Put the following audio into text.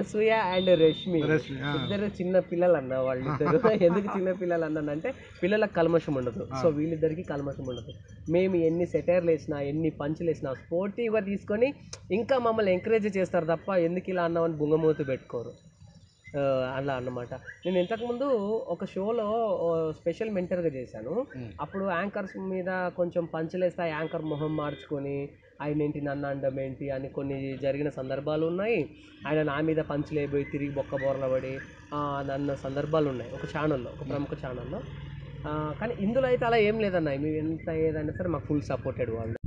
Anasuya and Rashmi Rashmi, ఆ. ఇద్దరు చిన్న పిల్లలు అన్న వాళ్ళిద్దరు ఎందుకు చిన్న పిల్లలు అన్నానంటే పిల్లలకు కల్మషం ఉండదు సో వీళ్ళిద్దరికి కల్మషం ఉండదు మేము ఎన్ని సెటైర్లు వేసినా ఎన్ని పంచులు వేసినా స్పోర్టివ్గా తీసుకొని ఇంకా మమ్మల్ని ఎంకరేజ్ చేస్తారు తప్ప ఎందుకు ఇలా అన్నామని బుంగమూతి పెట్టుకోరు ఆ, అలా అన్నమాట నేను ఇంతకుముందు ఒక షోలో స్పెషల్ మెంటర్గా చేశాను అప్పుడు యాంకర్స్ మీద కొంచెం పంచలేస్తే ఆ యాంకర్ మొహం మార్చుకొని ఆయన ఏంటి నన్ను అండం ఏంటి అని కొన్ని జరిగిన సందర్భాలు ఉన్నాయి ఆయన నా మీద పంచలేపోయి తిరిగి బొక్క బోర్ల పడి ఆ, నన్న సందర్భాలు ఉన్నాయి ఒక ఛానల్లో ఒక ప్రముఖ ఛానల్లో కానీ ఇందులో అయితే అలా ఏం లేదన్న మేము ఎంత ఏదైనా సరే మాకు ఫుల్ సపోర్టెడ్ వాళ్ళు